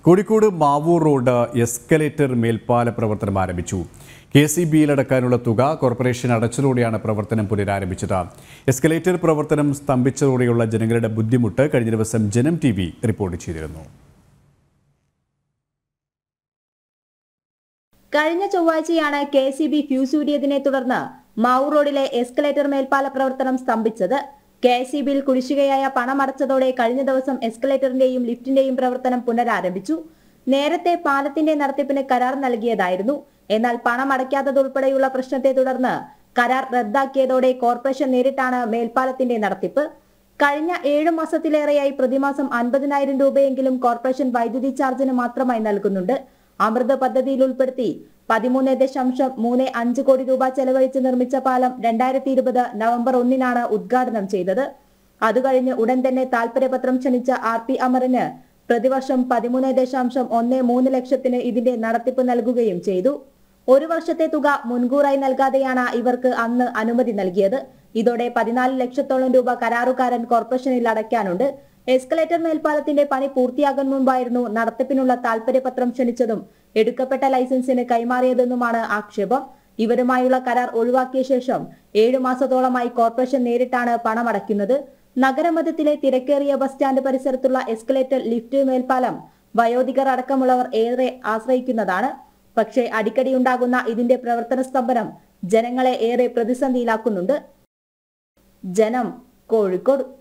Kozhikode Mavoor road escalator മേൽപ്പാല പ്രവർത്തനം ആരംഭിച്ചു കെ സി ബിയിലടക്കാനുള്ള തുക കോർപ്പറേഷൻ അടച്ചതോടെയാണ് പ്രവർത്തനം പുനരാരംഭിച്ചത് എസ്കലേറ്റർ പ്രവർത്തനം സ്തംഭിച്ചതോടെയുള്ള ജനങ്ങളുടെ ബുദ്ധിമുട്ട് കഴിഞ്ഞ ദിവസം ജനം ടി വി റിപ്പോർട്ട് ചെയ്തിരുന്നു കഴിഞ്ഞ ചൊവ്വാഴ്ചയാണ് കെ സി ബി ഫ്യൂസ് ഊരിയതിനെ തുടർന്ന് മാവൂർ റോഡിലെ എസ്കലേറ്റർ മേൽപ്പാല പ്രവർത്തനം സ്തംഭിച്ചത് കെ സി ബിയിൽ കുടിശ്ശികയായ പണം അടച്ചതോടെ കഴിഞ്ഞ ദിവസം എസ്കലേറ്ററിന്റെയും ലിഫ്റ്റിന്റെയും പ്രവർത്തനം പുനരാരംഭിച്ചു നേരത്തെ പാലത്തിന്റെ നടത്തിപ്പിന് കരാർ നൽകിയതായിരുന്നു എന്നാൽ പണം അടയ്ക്കാത്തതുൾപ്പെടെയുള്ള പ്രശ്നത്തെ തുടർന്ന് കരാർ റദ്ദാക്കിയതോടെ കോർപ്പറേഷൻ നേരിട്ടാണ് മേൽപ്പാലത്തിന്റെ നടത്തിപ്പ് കഴിഞ്ഞ ഏഴു മാസത്തിലേറെയായി പ്രതിമാസം അൻപതിനായിരം രൂപയെങ്കിലും കോർപ്പറേഷൻ വൈദ്യുതി ചാർജിന് മാത്രമായി നൽകുന്നുണ്ട് അമൃത് പദ്ധതിയിൽ ഉൾപ്പെടുത്തി പതിമൂന്ന് ദശാംശം മൂന്ന് അഞ്ച് കോടി രൂപ ചെലവഴിച്ച് നിർമ്മിച്ച പാലം രണ്ടായിരത്തി ഇരുപത് നവംബർ ഒന്നിനാണ് ഉദ്ഘാടനം ചെയ്തത് അത് കഴിഞ്ഞ് ഉടൻ തന്നെ താൽപര്യപത്രം ക്ഷണിച്ച ആർ പി അമറിന് പ്രതിവർഷം പതിമൂന്ന് ദശാംശം ഒന്ന് മൂന്ന് ലക്ഷത്തിന് ഇതിന്റെ നടത്തിപ്പ് നൽകുകയും ചെയ്തു ഒരു വർഷത്തെ തുക മുൻകൂറായി നൽകാതെയാണ് ഇവർക്ക് അന്ന് അനുമതി നൽകിയത് ഇതോടെ പതിനാല് ലക്ഷത്തോളം രൂപ കരാറുകാരൻ കോർപ്പറേഷനിൽ അടയ്ക്കാനുണ്ട് എസ്കലേറ്റർ മേൽപ്പാലത്തിന്റെ പണി പൂർത്തിയാകും മുമ്പായിരുന്നു നടത്തിപ്പിനുള്ള താൽപര്യപത്രം ക്ഷണിച്ചതും എടുക്കപ്പെട്ട ലൈസൻസിന് കൈമാറിയതെന്നുമാണ് ആക്ഷേപം ഇവരുമായുള്ള കരാർ ഒഴിവാക്കിയ ശേഷം ഏഴു മാസത്തോളമായി കോർപ്പറേഷൻ നേരിട്ടാണ് പണമടയ്ക്കുന്നത് നഗരമധ്യത്തിലെ തിരക്കേറിയ ബസ് സ്റ്റാൻഡ് പരിസരത്തുള്ള എസ്കലേറ്റർ ലിഫ്റ്റ് മേൽപ്പാലം വയോധികർ അടക്കമുള്ളവർ ഏറെ ആശ്രയിക്കുന്നതാണ് പക്ഷേ അടിക്കടി ഉണ്ടാകുന്ന ഇതിന്റെ പ്രവർത്തന സ്തംഭനം ജനങ്ങളെ ഏറെ പ്രതിസന്ധിയിലാക്കുന്നുണ്ട് ജനം കോഴിക്കോട്